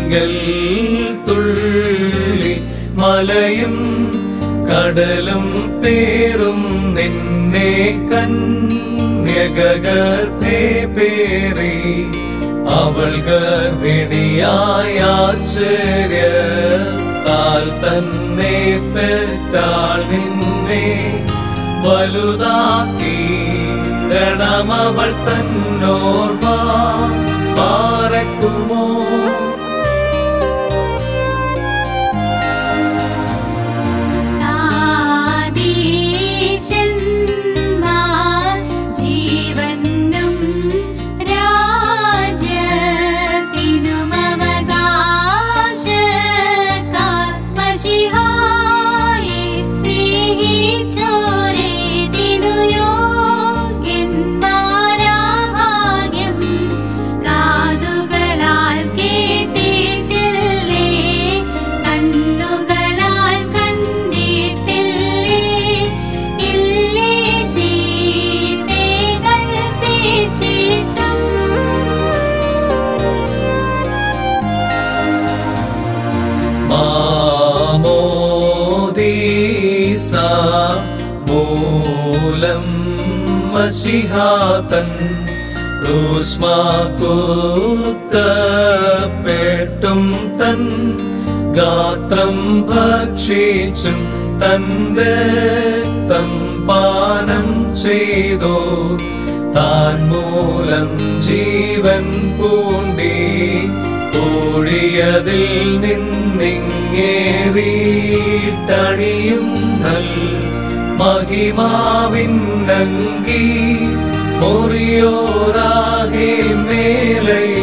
തിങ്കൽ തുള്ളി മലയും കടലും പേറും നിന്നെ കന്യകഗർഭേ പേറി അവൾ ഗർഭിണിയായ ആശ്ചര്യ താൽ തന്നെ പെറ്റാൾ നിന്നെ വലുതാക്കി ണമവൾ തന്നോർമ്മ പാറക്കുമോ ആദീശന്മാർ ജീവനും രാജ്യത്തിനുമവകാശക്കാർ മശിഹായെ സ്നേഹിച്ചോരേതിനു യോഗ്യന്മാരാഭാഗ്യം കാതുകളാൽ കേട്ടിട്ടില്ലേ കണ്ണുകളാൽ കണ്ടിട്ടില്ലേ ഇല്ലേ ചീത്തേ കൽപ്പിച്ചിട്ടും മാമോദീസ മൂലം മഷിഹാതൻ ൂഷ്മാക്കൂത്തപ്പെട്ടും തൻ ഗാത്രം ഭക്ഷിച്ചും തന്റെ തം പാനം ചെയ്തോ താൻ മൂലം ജീവൻ പൂണ്ടി ഒഴിയതിൽ നിന്നിങ്ങേറിയിട്ടണിയും നൽ മഹിമാവിന്നങ്കി മുറിയോറാകെ മേലയും